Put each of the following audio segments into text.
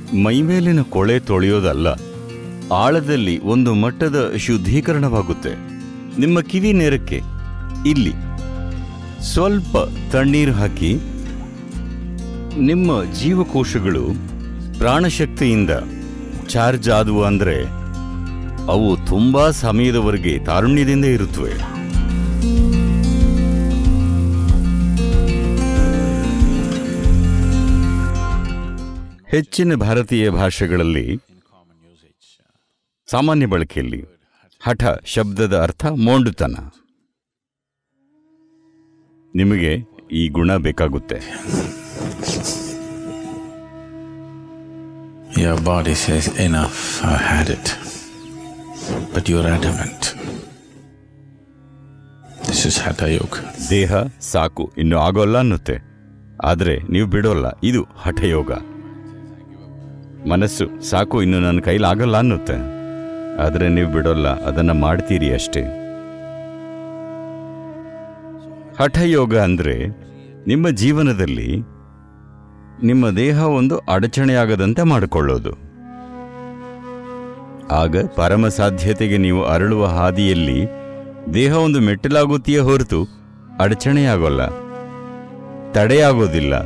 ಮೈಮೇಲಿನ ಕೊಳೆ ತೊಳೆಯೋದಲ್ಲ ಆಳದಲ್ಲಿ ಒಂದು ಮಟ್ಟದ ಶುದ್ಧೀಕರಣವಾಗುತ್ತೆ ನಿಮ್ಮ ಕಿವಿ ನೇರಕ್ಕೆ ಇಲ್ಲಿ ಸ್ವಲ್ಪ ತಣ್ಣೀರು ಹಾಕಿ ನಿಮ್ಮ ಜೀವಕೋಶಗಳು ಪ್ರಾಣಶಕ್ತಿಯಿಂದ ಚಾರ್ಜ್ ಆದವು ಅಂದರೆ ಅವು ತುಂಬಾ ಸಮಯದವರೆಗೆ ತಾರುಣ್ಯದಿಂದ ಇರುತ್ತವೆ ಹೆಚ್ಚಿನ ಭಾರತೀಯ ಭಾಷೆಗಳಲ್ಲಿ ಸಾಮಾನ್ಯ ಬಳಕೆಯಲ್ಲಿ ಹಠ ಶಬ್ದದ ಅರ್ಥ ಮೋಂಡುತನ ನಿಮಗೆ ಈ ಗುಣ ಬೇಕಾಗುತ್ತೆ Your body says, Enough, I've had it. But you're adamant. This is Hatha Yoga. ದೇಹ ಸಾಕು ಇನ್ನು ಆಗೋಲ್ಲ ಅನ್ನುತ್ತೆ ಆದರೆ ನೀವು ಬಿಡೋಲ್ಲ ಇದು ಹಠಯೋಗ ಮನಸ್ಸು ಸಾಕು ಇನ್ನು ನನ್ನ ಕೈಲಾಗಲ್ಲ ಅನ್ನುತ್ತೆ ಆದರೆ ನೀವು ಬಿಡೋಲ್ಲ ಅದನ್ನ ಮಾಡ್ತೀರಿ ಅಷ್ಟೇ ಹಠಯೋಗ ಅಂದ್ರೆ ನಿಮ್ಮ ಜೀವನದಲ್ಲಿ ನಿಮ್ಮ ದೇಹ ಒಂದು ಅಡಚಣೆಯಾಗದಂತೆ ಮಾಡಿಕೊಳ್ಳೋದು ಆಗ ಪರಮ ಸಾಧ್ಯತೆಗೆ ನೀವು ಅರಳುವ ಹಾದಿಯಲ್ಲಿ ದೇಹ ಒಂದು ಮೆಟ್ಟಿಲಾಗುತ್ತೆಯೇ ಹೊರತು ಅಡಚಣೆಯಾಗೋಲ್ಲ ತಡೆಯಾಗೋದಿಲ್ಲ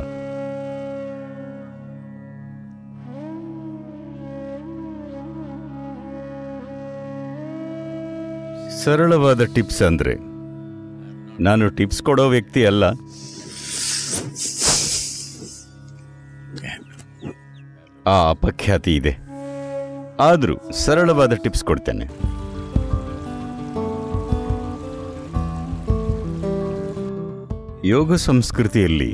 ಸರಳವಾದ ಟಿಪ್ಸ್ ಅಂದ್ರೆ ನಾನು ಟಿಪ್ಸ್ ಕೊಡೋ ವ್ಯಕ್ತಿ ಅಲ್ಲ ಆ ಅಪಖ್ಯಾತಿ ಇದೆ ಆದರೂ ಸರಳವಾದ ಟಿಪ್ಸ್ ಕೊಡ್ತೇನೆ ಯೋಗ ಸಂಸ್ಕೃತಿಯಲ್ಲಿ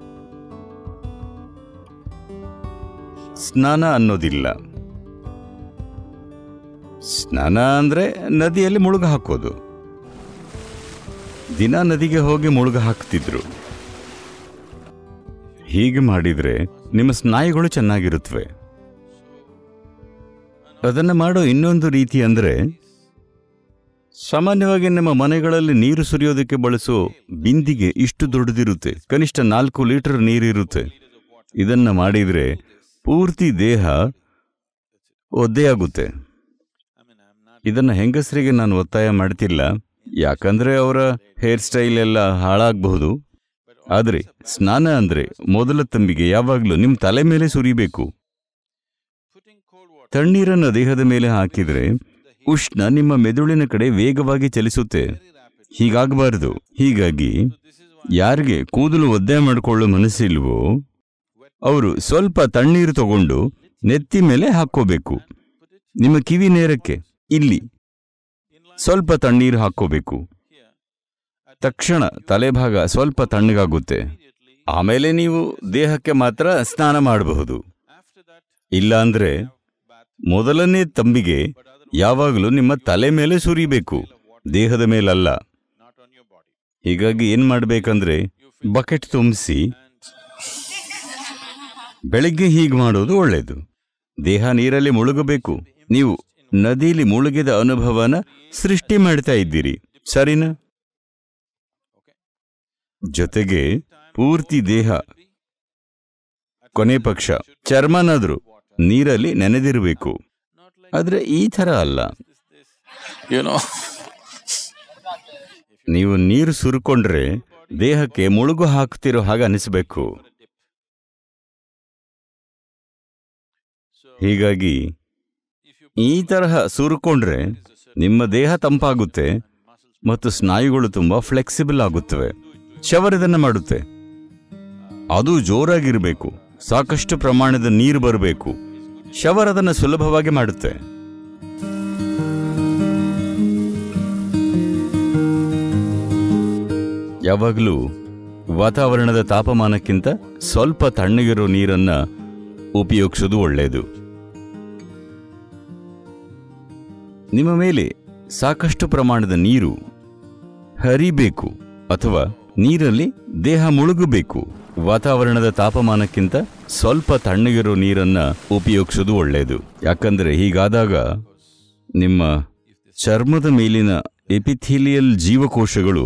ಸ್ನಾನ ಅನ್ನೋದಿಲ್ಲ ಸ್ನಾನ ಅಂದ್ರೆ ನದಿಯಲ್ಲಿ ಮುಳುಗ ಹಾಕೋದು ದಿನ ನದಿಗೆ ಹೋಗಿ ಮುಳುಗ ಹಾಕ್ತಿದ್ರು ಹೀಗೆ ಮಾಡಿದ್ರೆ ನಿಮ್ಮ ಸ್ನಾಯುಗಳು ಚೆನ್ನಾಗಿರುತ್ತವೆ ಅದನ್ನು ಮಾಡೋ ಇನ್ನೊಂದು ರೀತಿ ಅಂದ್ರೆ ಸಾಮಾನ್ಯವಾಗಿ ನಮ್ಮ ಮನೆಗಳಲ್ಲಿ ನೀರು ಸುರಿಯೋದಕ್ಕೆ ಬಳಸೋ ಬಿಂದಿಗೆ ಇಷ್ಟು ದೊಡ್ಡದಿರುತ್ತೆ ಕನಿಷ್ಠ ನಾಲ್ಕು ಲೀಟರ್ ನೀರಿರುತ್ತೆ ಇದನ್ನ ಮಾಡಿದ್ರೆ ಪೂರ್ತಿ ದೇಹ ಒದ್ದೆಯಾಗುತ್ತೆ ಇದನ್ನ ಹೆಂಗಸರಿಗೆ ನಾನು ಒತ್ತಾಯ ಮಾಡ್ತಿಲ್ಲ ಯಾಕಂದ್ರೆ ಅವರ ಹೇರ್ ಸ್ಟೈಲ್ ಎಲ್ಲ ಹಾಳಾಗಬಹುದು ಆದ್ರೆ ಸ್ನಾನ ಅಂದ್ರೆ ಮೊದಲ ತಂಬಿಗೆ ಯಾವಾಗಲೂ ನಿಮ್ಮ ತಲೆ ಮೇಲೆ ಸುರಿಬೇಕು ತಣ್ಣೀರನ್ನು ದೇಹದ ಮೇಲೆ ಹಾಕಿದ್ರೆ ಉಷ್ಣ ನಿಮ್ಮ ಮೆದುಳಿನ ಕಡೆ ವೇಗವಾಗಿ ಚಲಿಸುತ್ತೆ ಹೀಗಾಗಬಾರದು ಹೀಗಾಗಿ ಯಾರಿಗೆ ಕೂದಲು ಒದ್ದೆ ಮಾಡಿಕೊಳ್ಳೋ ಮನಸ್ಸಿಲ್ವೋ ಅವರು ಸ್ವಲ್ಪ ತಣ್ಣೀರು ತಗೊಂಡು ನೆತ್ತಿ ಮೇಲೆ ಹಾಕ್ಕೋಬೇಕು ನಿಮ್ಮ ಕಿವಿ ನೇರಕ್ಕೆ ಇಲ್ಲಿ ಸ್ವಲ್ಪ ತಣ್ಣೀರು ಹಾಕ್ಕೋಬೇಕು ತಕ್ಷಣ ತಲೆಭಾಗ ಸ್ವಲ್ಪ ತಣ್ಣಗಾಗುತ್ತೆ ಆಮೇಲೆ ನೀವು ದೇಹಕ್ಕೆ ಮಾತ್ರ ಸ್ನಾನ ಮಾಡಬಹುದು ಇಲ್ಲ ಅಂದ್ರೆ ಮೊದಲನೇ ತಂಬಿಗೆ ಯಾವಾಗಲೂ ನಿಮ್ಮ ತಲೆ ಮೇಲೆ ಸುರಿಬೇಕು ದೇಹದ ಮೇಲಲ್ಲ ಹೀಗಾಗಿ ಏನ್ ಮಾಡ್ಬೇಕಂದ್ರೆ ಬಕೆಟ್ ತುಂಬಿಸಿ ಬೆಳಿಗ್ಗೆ ಹೀಗೆ ಮಾಡೋದು ಒಳ್ಳೆಯದು ದೇಹ ನೀರಲ್ಲಿ ಮುಳುಗಬೇಕು ನೀವು ನದಿಲಿ ಮುಳುಗಿದ ಅನುಭವನ ಸೃಷ್ಟಿ ಮಾಡ್ತಾ ಇದ್ದೀರಿ ಸರಿನಾ ಜೊತೆಗೆ ಪೂರ್ತಿ ದೇಹ ಕೊನೆ ಪಕ್ಷ ಚರ್ಮನಾದ್ರೂ ನೀರಲ್ಲಿ ನೆನೆದಿರಬೇಕು ಆದ್ರೆ ಈ ಥರ ಅಲ್ಲ You know, ನೀವು ನೀರು ಸುರ್ಕೊಂಡ್ರೆ ದೇಹಕ್ಕೆ ಮುಳುಗು ಹಾಕ್ತಿರೋ ಹಾಗೆ ಅನಿಸ್ಬೇಕು ಹೀಗಾಗಿ ಈ ತರಹ ಸುರ್ಕೊಂಡ್ರೆ ನಿಮ್ಮ ದೇಹ ತಂಪಾಗುತ್ತೆ ಮತ್ತು ಸ್ನಾಯುಗಳು ತುಂಬಾ ಫ್ಲೆಕ್ಸಿಬಲ್ ಆಗುತ್ತವೆ ಶವರ್ ಇದನ್ನ ಮಾಡುತ್ತೆ ಅದು ಜೋರಾಗಿರಬೇಕು ಸಾಕಷ್ಟು ಪ್ರಮಾಣದ ನೀರು ಬರಬೇಕು ಶವರ್ ಅದನ್ನು ಸುಲಭವಾಗಿ ಮಾಡುತ್ತೆ ಯಾವಾಗಲೂ ವಾತಾವರಣದ ತಾಪಮಾನಕ್ಕಿಂತ ಸ್ವಲ್ಪ ತಣ್ಣಗಿರೋ ನೀರನ್ನ ಉಪಯೋಗಿಸೋದು ಒಳ್ಳೆಯದು ನಿಮ್ಮ ಮೇಲೆ ಸಾಕಷ್ಟು ಪ್ರಮಾಣದ ನೀರು ಹರಿಬೇಕು ಅಥವಾ ನೀರಲ್ಲಿ ದೇಹ ಮುಳುಗಬೇಕು ವಾತಾವರಣದ ತಾಪಮಾನಕ್ಕಿಂತ ಸ್ವಲ್ಪ ತಣ್ಣಗಿರೋ ನೀರನ್ನ ಉಪಯೋಗಿಸೋದು ಒಳ್ಳೆಯದು ಯಾಕಂದ್ರೆ ಹೀಗಾದಾಗ ನಿಮ್ಮ ಚರ್ಮದ ಮೇಲಿನ ಎಪಿಥೀಲಿಯಲ್ ಜೀವಕೋಶಗಳು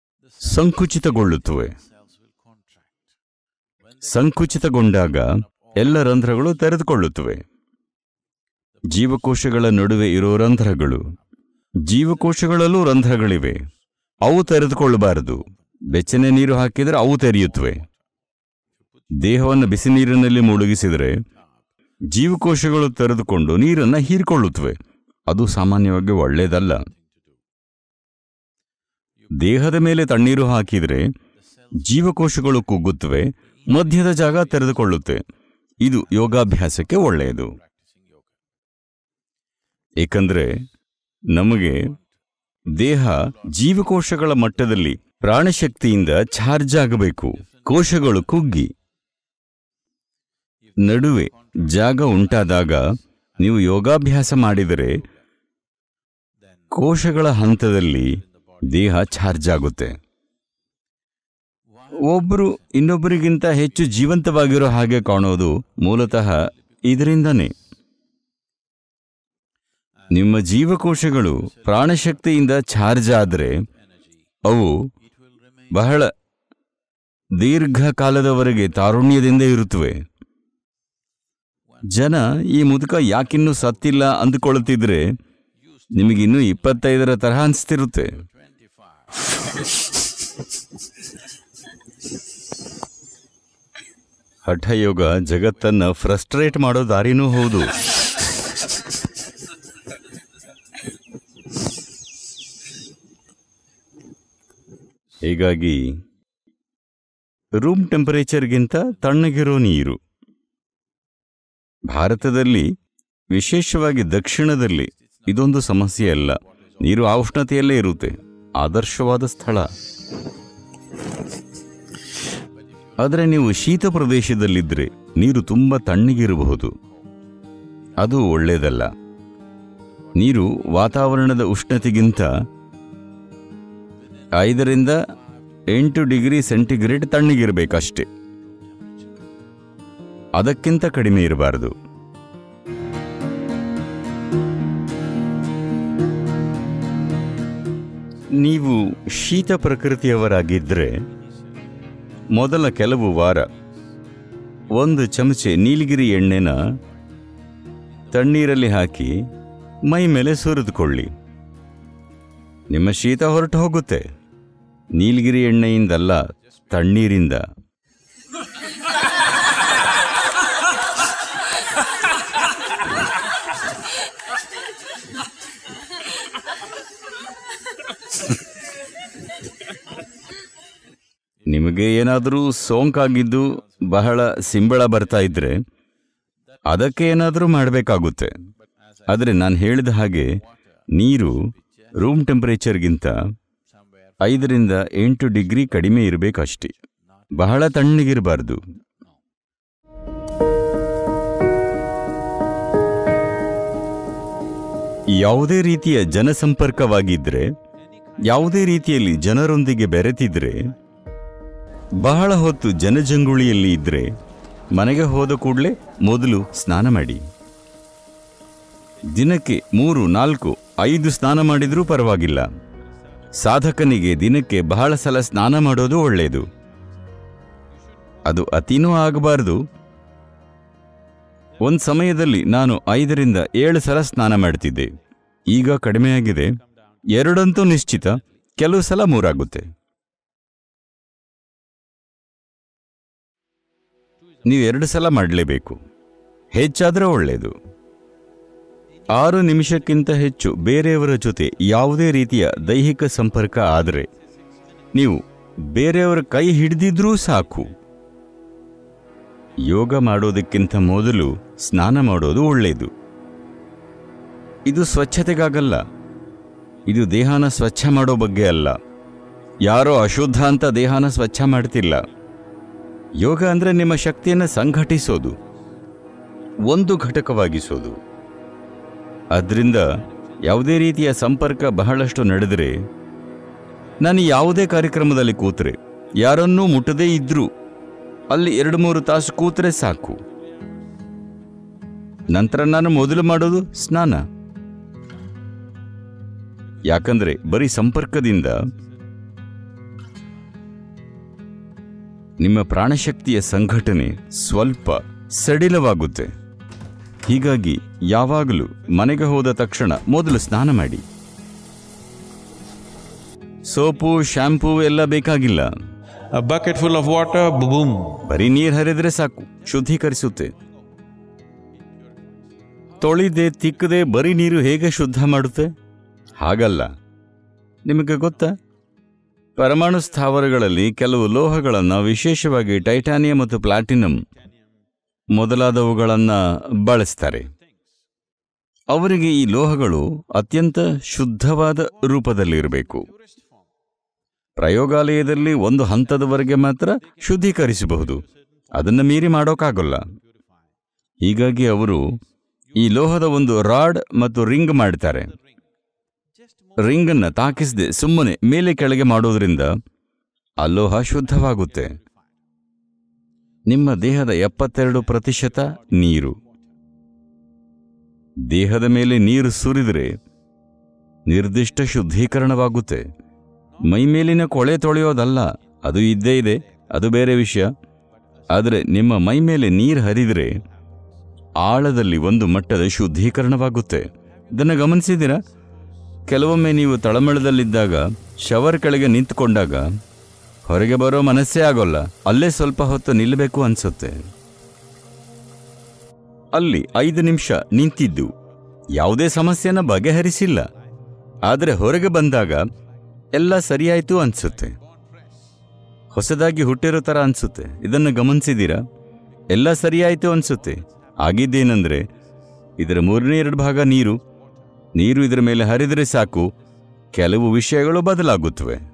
ಸಂಕುಚಿತಗೊಳ್ಳುತ್ತವೆ ಸಂಕುಚಿತಗೊಂಡಾಗ ಎಲ್ಲ ರಂಧ್ರಗಳು ತೆರೆದುಕೊಳ್ಳುತ್ತವೆ ಜೀವಕೋಶಗಳ ನಡುವೆ ಇರೋ ರಂಧ್ರಗಳು ಜೀವಕೋಶಗಳಲ್ಲೂ ರಂಧ್ರಗಳಿವೆ ಅವು ತೆರೆದುಕೊಳ್ಳಬಾರದು ಬೆಚ್ಚನೆ ನೀರು ಹಾಕಿದರೆ ಅವು ತೆರೆಯುತ್ತವೆ ದೇಹವನ್ನು ಬಿಸಿ ನೀರಿನಲ್ಲಿ ಮುಳುಗಿಸಿದರೆ ಜೀವಕೋಶಗಳು ತೆರೆದುಕೊಂಡು ನೀರನ್ನು ಹೀರಿಕೊಳ್ಳುತ್ತವೆ ಅದು ಸಾಮಾನ್ಯವಾಗಿ ಒಳ್ಳೆಯದಲ್ಲ ದೇಹದ ಮೇಲೆ ತಣ್ಣೀರು ಹಾಕಿದರೆ ಜೀವಕೋಶಗಳು ಕುಗ್ಗುತ್ತವೆ ಮಧ್ಯದ ಜಾಗ ತೆರೆದುಕೊಳ್ಳುತ್ತೆ ಇದು ಯೋಗಾಭ್ಯಾಸಕ್ಕೆ ಒಳ್ಳೆಯದು ಏಕೆಂದರೆ ನಮಗೆ ದೇಹ ಜೀವಕೋಶಗಳ ಮಟ್ಟದಲ್ಲಿ ಪ್ರಾಣಶಕ್ತಿಯಿಂದ ಚಾರ್ಜ್ ಆಗಬೇಕು ಕೋಶಗಳು ಕುಗ್ಗಿ ನಡುವೆ ಜಾಗ ಉಂಟಾದಾಗ ನೀವು ಯೋಗಾಭ್ಯಾಸ ಮಾಡಿದರೆ ಕೋಶಗಳ ಹಂತದಲ್ಲಿ ದೇಹ ಚಾರ್ಜ್ ಆಗುತ್ತೆ ಒಬ್ಬರು ಇನ್ನೊಬ್ಬರಿಗಿಂತ ಹೆಚ್ಚು ಜೀವಂತವಾಗಿರೋ ಹಾಗೆ ಕಾಣೋದು ಮೂಲತಃ ಇದರಿಂದನೇ ನಿಮ್ಮ ಜೀವಕೋಶಗಳು ಪ್ರಾಣಶಕ್ತಿಯಿಂದ ಚಾರ್ಜ್ ಆದರೆ ಅವು ಬಹಳ ದೀರ್ಘಕಾಲದವರೆಗೆ ತಾರುಣ್ಯದಿಂದ ಇರುತ್ತವೆ ಜನ ಈ ಮುದುಕ ಯಾಕಿನ್ನೂ ಸತ್ತಿಲ್ಲ ಅಂದುಕೊಳ್ಳುತ್ತಿದ್ರೆ ನಿಮಗಿನ್ನೂ ಇಪ್ಪತ್ತೈದರ ತರಹ ಅನಿಸ್ತಿರುತ್ತೆ ಹಠಯೋಗ ಜಗತ್ತನ್ನ ಫ್ರಸ್ಟ್ರೇಟ್ ಮಾಡೋ ದಾರಿನೂ ಹೌದು ಹೀಗಾಗಿ ರೂಮ್ ಟೆಂಪರೇಚರ್ಗಿಂತ ತಣ್ಣಗಿರೋ ನೀರು ಭಾರತದಲ್ಲಿ ವಿಶೇಷವಾಗಿ ದಕ್ಷಿಣದಲ್ಲಿ ಇದೊಂದು ಸಮಸ್ಯೆ ಅಲ್ಲ ನೀರು ಆ ಉಷ್ಣತೆಯಲ್ಲೇ ಇರುತ್ತೆ ಆದರ್ಶವಾದ ಸ್ಥಳ ಆದರೆ ನೀವು ಶೀತ ಪ್ರದೇಶದಲ್ಲಿದ್ದರೆ ನೀರು ತುಂಬ ತಣ್ಣಗಿರಬಹುದು ಅದು ಒಳ್ಳೆಯದಲ್ಲ ನೀರು ವಾತಾವರಣದ ಉಷ್ಣತೆಗಿಂತ ಐದರಿಂದ ಎಂಟು ಡಿಗ್ರಿ ಸೆಂಟಿಗ್ರೇಡ್ ತಣ್ಣಗಿರಬೇಕಷ್ಟೆ ಅದಕ್ಕಿಂತ ಕಡಿಮೆ ಇರಬಾರದು ನೀವು ಶೀತ ಪ್ರಕೃತಿಯವರಾಗಿದ್ದರೆ ಮೊದಲ ಕೆಲವು ವಾರ ಒಂದು ಚಮಚೆ ನೀಲಗಿರಿ ಎಣ್ಣೆನ ತಣ್ಣೀರಲ್ಲಿ ಹಾಕಿ ಮೈ ಮೇಲೆ ಸುರಿದುಕೊಳ್ಳಿ ನಿಮ್ಮ ಶೀತ ಹೊರಟು ಹೋಗುತ್ತೆ ನೀಲಗಿರಿ ಎಣ್ಣೆಯಿಂದಲ್ಲ ತಣ್ಣೀರಿಂದ ನಿಮಗೆ ಏನಾದರೂ ಸೋಂಕಾಗಿದ್ದು ಬಹಳ ಸಿಂಬಳ ಬರ್ತಾ ಇದ್ರೆ ಅದಕ್ಕೆ ಏನಾದರೂ ಮಾಡಬೇಕಾಗುತ್ತೆ ಆದರೆ ನಾನು ಹೇಳಿದ ಹಾಗೆ ನೀರು ರೂಮ್ ಟೆಂಪರೇಚರ್ಗಿಂತ ಐದರಿಂದ ಎಂಟು ಡಿಗ್ರಿ ಕಡಿಮೆ ಇರಬೇಕಷ್ಟೇ ಬಹಳ ತಣ್ಣಗಿರಬಾರ್ದು ಯಾವುದೇ ರೀತಿಯ ಜನಸಂಪರ್ಕವಾಗಿದ್ದರೆ ಯಾವುದೇ ರೀತಿಯಲ್ಲಿ ಜನರೊಂದಿಗೆ ಬೆರೆತಿದ್ರೆ ಬಹಳ ಹೊತ್ತು ಜನಜಂಗುಳಿಯಲ್ಲಿ ಇದ್ರೆ ಮನೆಗೆ ಹೋದ ಕೂಡಲೇ ಮೊದಲು ಸ್ನಾನ ಮಾಡಿ ದಿನಕ್ಕೆ ಮೂರು ನಾಲ್ಕು ಐದು ಸ್ನಾನ ಮಾಡಿದ್ರೂ ಪರವಾಗಿಲ್ಲ ಸಾಧಕನಿಗೆ ದಿನಕ್ಕೆ ಬಹಳ ಸಲ ಸ್ನಾನ ಮಾಡೋದು ಒಳ್ಳೆಯದು ಅದು ಅತಿನೂ ಆಗಬಾರದು ಒಂದು ಸಮಯದಲ್ಲಿ ನಾನು ಐದರಿಂದ ಏಳು ಸಲ ಸ್ನಾನ ಮಾಡ್ತಿದ್ದೆ ಈಗ ಕಡಿಮೆಯಾಗಿದೆ ಎರಡಂತೂ ನಿಶ್ಚಿತ ಕೆಲವು ಸಲ ಮೂರಾಗುತ್ತೆ ನೀವು ಎರಡು ಸಲ ಮಾಡಲೇಬೇಕು ಹೆಚ್ಚಾದರೆ ಒಳ್ಳೆಯದು ಆರು ನಿಮಿಷಕ್ಕಿಂತ ಹೆಚ್ಚು ಬೇರೆಯವರ ಜೊತೆ ಯಾವುದೇ ರೀತಿಯ ದೈಹಿಕ ಸಂಪರ್ಕ ಆದರೆ ನೀವು ಬೇರೆಯವರ ಕೈ ಹಿಡಿದಿದ್ರೂ ಸಾಕು ಯೋಗ ಮಾಡೋದಕ್ಕಿಂತ ಮೊದಲು ಸ್ನಾನ ಮಾಡೋದು ಒಳ್ಳೆಯದು ಇದು ಸ್ವಚ್ಛತೆಗಾಗಲ್ಲ ಇದು ದೇಹನ ಸ್ವಚ್ಛ ಮಾಡೋ ಬಗ್ಗೆ ಅಲ್ಲ ಯಾರೋ ಅಶುದ್ಧ ಅಂತ ದೇಹನ ಸ್ವಚ್ಛ ಮಾಡ್ತಿಲ್ಲ ಯೋಗ ಅಂದರೆ ನಿಮ್ಮ ಶಕ್ತಿಯನ್ನು ಸಂಘಟಿಸೋದು ಒಂದು ಘಟಕವಾಗಿಸೋದು ಅದರಿಂದ ಯಾವುದೇ ರೀತಿಯ ಸಂಪರ್ಕ ಬಹಳಷ್ಟು ನಡೆದರೆ ನಾನು ಯಾವುದೇ ಕಾರ್ಯಕ್ರಮದಲ್ಲಿ ಕೂತ್ರೆ ಯಾರನ್ನೂ ಮುಟ್ಟದೇ ಇದ್ರೂ ಅಲ್ಲಿ ಎರಡು ಮೂರು ತಾಸು ಕೂತ್ರೆ ಸಾಕು ನಂತರ ನಾನು ಮೊದಲು ಮಾಡೋದು ಸ್ನಾನ ಯಾಕಂದ್ರೆ ಬರೀ ಸಂಪರ್ಕದಿಂದ ನಿಮ್ಮ ಪ್ರಾಣಶಕ್ತಿಯ ಸಂಘಟನೆ ಸ್ವಲ್ಪ ಸಡಿಲವಾಗುತ್ತೆ ಹೀಗಾಗಿ ಯಾವಾಗಲೂ ಮನೆಗೆ ಹೋದ ತಕ್ಷಣ ಮೊದಲು ಸ್ನಾನ ಮಾಡಿ ಸೋಪು ಶಾಂಪೂ ಎಲ್ಲ ಬೇಕಾಗಿಲ್ಲ A bucket full of water, boom. ಬರೀ ನೀರು ಹರಿದ್ರೆ ಸಾಕು ಶುದ್ಧೀಕರಿಸುತ್ತೆ ತೊಳಿದೆ ತಿಕ್ಕದೆ ಬರೀ ನೀರು ಹೇಗೆ ಶುದ್ಧ ಮಾಡುತ್ತೆ ಹಾಗಲ್ಲ ನಿಮಗೆ ಗೊತ್ತಾ ಪರಮಾಣು ಸ್ಥಾವರಗಳಲ್ಲಿ ಕೆಲವು ಲೋಹಗಳನ್ನು ವಿಶೇಷವಾಗಿ ಟೈಟಾನಿಯಂ ಮತ್ತು ಪ್ಲಾಟಿನಂ ಮೊದಲಾದವುಗಳನ್ನು ಬಳಸ್ತಾರೆ ಅವರಿಗೆ ಈ ಲೋಹಗಳು ಅತ್ಯಂತ ಶುದ್ಧವಾದ ರೂಪದಲ್ಲಿರಬೇಕು ಪ್ರಯೋಗಾಲಯದಲ್ಲಿ ಒಂದು ಹಂತದವರೆಗೆ ಮಾತ್ರ ಶುದ್ಧೀಕರಿಸಬಹುದು ಅದನ್ನು ಮೀರಿ ಮಾಡೋಕ್ಕಾಗಲ್ಲ ಹೀಗಾಗಿ ಅವರು ಈ ಲೋಹದ ಒಂದು ರಾಡ್ ಮತ್ತು ರಿಂಗ್ ಮಾಡ್ತಾರೆ ರಿಂಗನ್ನು ತಾಕಿಸದೆ ಸುಮ್ಮನೆ ಮೇಲೆ ಕೆಳಗೆ ಮಾಡೋದ್ರಿಂದ ಆ ಲೋಹ ಶುದ್ಧವಾಗುತ್ತೆ ನಿಮ್ಮ ದೇಹದ ಎಪ್ಪತ್ತೆರಡು ಪ್ರತಿಶತ ನೀರು ದೇಹದ ಮೇಲೆ ನೀರು ಸುರಿದರೆ ನಿರ್ದಿಷ್ಟ ಶುದ್ಧೀಕರಣವಾಗುತ್ತೆ ಮೈಮೇಲಿನ ಕೊಳೆ ತೊಳೆಯೋದಲ್ಲ ಅದು ಇದ್ದೇ ಇದೆ ಅದು ಬೇರೆ ವಿಷಯ ಆದರೆ ನಿಮ್ಮ ಮೈ ಮೇಲೆ ನೀರು ಹರಿದರೆ ಆಳದಲ್ಲಿ ಒಂದು ಮಟ್ಟದ ಶುದ್ಧೀಕರಣವಾಗುತ್ತೆ ಇದನ್ನು ಗಮನಿಸಿದ್ದೀರಾ ಕೆಲವೊಮ್ಮೆ ನೀವು ತಳಮಳದಲ್ಲಿದ್ದಾಗ ಶವರ್ ಕೆಳಗೆ ನಿಂತುಕೊಂಡಾಗ ಹೊರಗೆ ಬರೋ ಮನಸ್ಸೇ ಆಗೋಲ್ಲ ಅಲ್ಲೇ ಸ್ವಲ್ಪ ಹೊತ್ತು ನಿಲ್ಲಬೇಕು ಅನ್ಸುತ್ತೆ ಅಲ್ಲಿ ಐದು ನಿಮಿಷ ನಿಂತಿದ್ದು ಯಾವುದೇ ಸಮಸ್ಯೆನ ಬಗೆಹರಿಸಿಲ್ಲ ಆದರೆ ಹೊರಗೆ ಬಂದಾಗ ಎಲ್ಲ ಸರಿಯಾಯ್ತು ಅನ್ಸುತ್ತೆ ಹೊಸದಾಗಿ ಹುಟ್ಟಿರೋ ಥರ ಅನ್ಸುತ್ತೆ ಇದನ್ನು ಗಮನಿಸಿದ್ದೀರಾ ಎಲ್ಲ ಸರಿಯಾಯ್ತು ಅನ್ಸುತ್ತೆ ಆಗಿದ್ದೇನೆಂದ್ರೆ ಇದರ ಮೂರನೇ ಎರಡು ಭಾಗ ನೀರು ನೀರು ಇದರ ಮೇಲೆ ಹರಿದರೆ ಸಾಕು ಕೆಲವು ವಿಷಯಗಳು ಬದಲಾಗುತ್ತವೆ